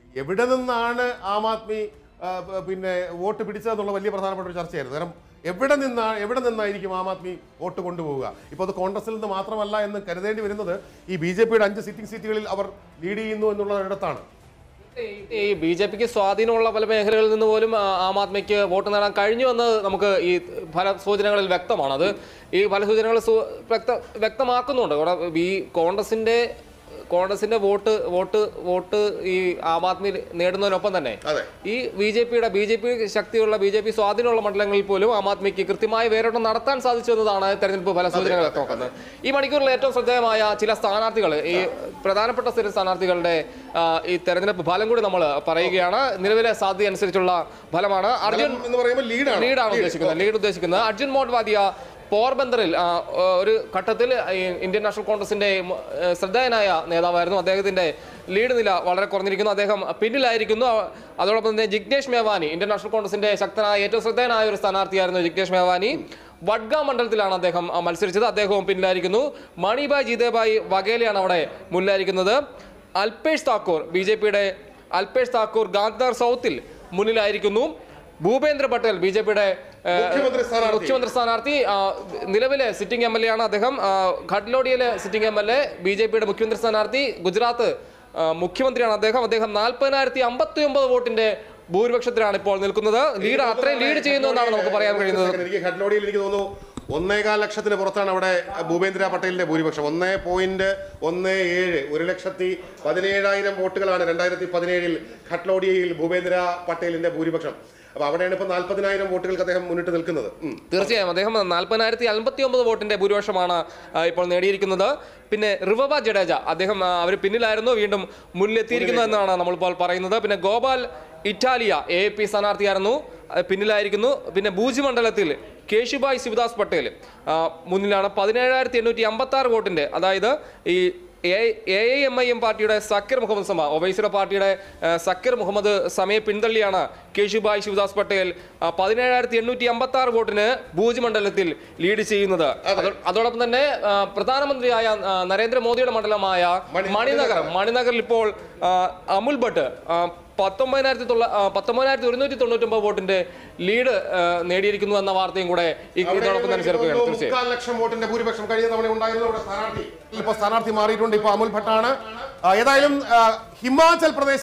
എവിടെ നിന്നാണ് ആം ആദ്മി ആ, പ- പിന്നെ വോട്ട് പിടിച്ചതെന്നുള്ള വലിയ പ്രധാനപ്പെട്ട ഒരു ചർച്ചയായിരുന്നു കാരണം എവിടെ നിന്നാ എവിടെ നിന്നായിരിക്കും ആം ആദ്മി വോട്ട് കൊണ്ടുപോവുക ഇപ്പോൾ അത് കോൺഗ്രസിൽ നിന്ന് മാത്രമല്ല എന്ന് കരുതേണ്ടി വരുന്നത് ഈ ബി ജെ പിയുടെ അഞ്ച് സിറ്റിംഗ് സീറ്റുകളിൽ അവർ ലീഡ് ചെയ്യുന്നു എന്നുള്ളതിടത്താണ് ഈ ബി ജെ പിക്ക് സ്വാധീനമുള്ള പല മേഖലകളിൽ നിന്ന് പോലും ആ, ആം ആദ്മിക്ക് വോട്ട് നേടാൻ കഴിഞ്ഞു എന്ന് നമുക്ക് ഈ ഫല സൂചനകളിൽ വ്യക്തമാണ് അത് ഈ ഫല സൂചനകൾ സു- വ്യക്ത വ്യക്തമാക്കുന്നുണ്ട് ഇവിടെ ഈ കോൺഗ്രസിന്റെ കോൺഗ്രസിന്റെ വോട്ട് വോട്ട് വോട്ട് ഈ ആം ആദ്മി നേടുന്നതിനൊപ്പം തന്നെ അതെ ഈ ബി ജെ പിയുടെ ബി ജെ പി ശക്തിയുള്ള ബി ജെ പി സ്വാധീനമുള്ള മണ്ഡലങ്ങളിൽ പോലും ആം ആദ്മിക്ക് കൃത്യമായ വേരോട്ടം നടത്താൻ സാധിച്ചു എന്നതാണ് തെരഞ്ഞെടുപ്പ് ഫല സൂചനകൾ വ്യക്തമാക്കുന്നത് ഈ മണിക്കൂറിൽ ഏറ്റവും ശ്രദ്ധേയമായ ചില സ്ഥാനാർത്ഥികൾ ഈ പ്രധാനപ്പെട്ട സ്ഥിര സ്ഥാനാർത്ഥികളുടെ ആ, ഈ തെരഞ്ഞെടുപ്പ് ഫലം കൂടി നമ്മൾ പറയുകയാണ് നിലവിലെ സാധ്യത അനുസരിച്ചുള്ള ഫലമാണ് അർജുൻ എന്ന് പറയുമ്പോൾ ലീഡാണ് ലീഡാണ് ഉദ്ദേശിക്കുന്നത് ലീഡ് ഉദ്ദേശിക്കുന്നത് അർജുൻ മോഡ്വാദിയ പോർബന്തറിൽ ആ, ഒരു ഘട്ടത്തിൽ ഈ ഇന്ത്യൻ നാഷണൽ കോൺഗ്രസിന്റെ മ- ഏഹ് ശ്രദ്ധേയനായ നേതാവായിരുന്നു അദ്ദേഹത്തിന്റെ ലീഡ് നില വളരെ കുറഞ്ഞിരിക്കുന്നു അദ്ദേഹം പിന്നിലായിരിക്കുന്നു അതോടൊപ്പം തന്നെ ജിഗ്നേഷ് മേവാനി ഇന്ത്യൻ നാഷണൽ കോൺഗ്രസിന്റെ ശക്തനായ ഏറ്റവും ശ്രദ്ധേയനായ ഒരു സ്ഥാനാർത്ഥിയായിരുന്നു ജിഗ്നേഷ് മേവാനി വഡ്ഗാം മണ്ഡലത്തിലാണ് അദ്ദേഹം ആ, മത്സരിച്ചത് അദ്ദേഹവും പിന്നിലായിരിക്കുന്നു മണിബായ് ജീതേബായ് വഗേലയാണ് അവിടെ മുന്നിലായിരിക്കുന്നത് അൽപേഷ് താക്കൂർ ബി ജെ പിയുടെ അൽപേഷ് താക്കൂർ ഗാന്ധാർ സൗത്തിൽ മുന്നിലായിരിക്കുന്നു ഭൂപേന്ദ്ര പട്ടേൽ ബി ജെ പിയുടെ മുഖ്യമന്ത്രി സ്ഥാനാർത്ഥി. മുഖ്യമന്ത്രി സ്ഥാനാർത്ഥി ആ, നിലവിലെ സിറ്റിംഗ് എം എൽ എ ആണ് അദ്ദേഹം ആ, ഘട്ലോഡിയിലെ സിറ്റിംഗ് എം എൽ എ ബി ജെ പിയുടെ മുഖ്യമന്ത്രി സ്ഥാനാർത്ഥി ഗുജറാത്ത് ആ, മുഖ്യമന്ത്രിയാണ് അദ്ദേഹം അദ്ദേഹം നാൽപ്പതിനായിരത്തി അമ്പത്തി ഒമ്പത് വോട്ടിന്റെ ഭൂരിപക്ഷത്തിലാണ് ഇപ്പോൾ നിൽക്കുന്നത് ലീഡ് അത്രയും ലീഡ് ചെയ്യുന്നു എന്നാണ് നമുക്ക് പറയാൻ കഴിയുന്നത് എനിക്ക് ഹെഡ്ലോഡിയിൽ എനിക്ക് തോന്നുന്നു ഒന്നേകാൽ ലക്ഷത്തിന് പുറത്താണ് അവിടെ ഭൂപേന്ദ്ര പട്ടേലിന്റെ ഭൂരിപക്ഷം ഒന്നേ പോയിന്റ് ഒന്ന് ഏഴ് ഒരു ലക്ഷത്തി പതിനേഴായിരം വോട്ടുകളാണ് രണ്ടായിരത്തി പതിനേഴിൽ ഖട്ലോഡിയയിൽ ഭൂപേന്ദ്ര പട്ടേലിന്റെ ഭൂരിപക്ഷം അപ്പൊ അവിടെയാണ് ഇപ്പൊ നാൽപ്പതിനായിരം വോട്ടുകൾക്ക് അദ്ദേഹം മുന്നിട്ട് നിൽക്കുന്നത് ഉം. തീർച്ചയായും അദ്ദേഹം നാൽപ്പതിനായിരത്തി അൻപത്തി ഒമ്പത് വോട്ടിന്റെ ഭൂരിപക്ഷമാണ് ആ, ഇപ്പോൾ നേടിയിരിക്കുന്നത് പിന്നെ റിവബ ജഡേജ അദ്ദേഹം അവർ പിന്നിലായിരുന്നു വീണ്ടും മുന്നിലെത്തിയിരിക്കുന്നു എന്നാണ് നമ്മളിപ്പോൾ പറയുന്നത് പിന്നെ ഗോപാൽ ഇറ്റാലിയ എ പി സ്ഥാനാർത്ഥിയായിരുന്നു ആ, പിന്നിലായിരിക്കുന്നു പിന്നെ ബൂജി മണ്ഡലത്തിൽ കേശുഭായ് ശിവദാസ് പട്ടേൽ ആ, മുന്നിലാണ് പതിനേഴായിരത്തി എണ്ണൂറ്റി അമ്പത്തി ആറ് വോട്ടിന്റെ അതായത് ഈ AIMIM പാർട്ടിയുടെ സക്കീർ മുഹമ്മദ് സമ ഒവൈസിയുടെ പാർട്ടിയുടെ ആ, സക്കീർ മുഹമ്മദ് സമയെ പിന്തള്ളിയാണ് കേശുഭായ് ശിവദാസ് പട്ടേൽ ആ, പതിനേഴായിരത്തി എണ്ണൂറ്റി അമ്പത്തി ആറ് വോട്ടിന് ഭൂജ് മണ്ഡലത്തിൽ ലീഡ് ചെയ്യുന്നത് അതോ- അതോടൊപ്പം തന്നെ ആ, പ്രധാനമന്ത്രിയായ ആ, നരേന്ദ്രമോദിയുടെ മണ്ഡലമായ മണിനഗർ മണിനഗറിൽ ഇപ്പോൾ ആ, അമുൽ ഭട്ട് ആ, പത്തൊമ്പതിനായിരത്തി തൊള്ള ആ, പത്തൊമ്പതിനായിരത്തി ഒരുന്നൂറ്റി തൊണ്ണൂറ്റൊമ്പത് വോട്ടിന്റെ ലീഡ് ആ, നേടിയിരിക്കുന്നു എന്ന വാർത്തയും കൂടെ ഈ- ഇതോടൊപ്പം തന്നെ ചേർക്കുകയാണ് തീർച്ചയായും മുക്കാൽ ലക്ഷം വോട്ടിന്റെ ഭൂരിപക്ഷം കഴിഞ്ഞ തവണ ഉണ്ടായിരുന്നു ഇവിടെ സ്ഥാനാർത്ഥി ഇപ്പൊ സ്ഥാനാർത്ഥി മാറിയിട്ടുണ്ട് ഇപ്പൊ അമുൽ ഭട്ടാണ് ആ, ഏതായാലും ആ, ഹിമാചൽ പ്രദേശ്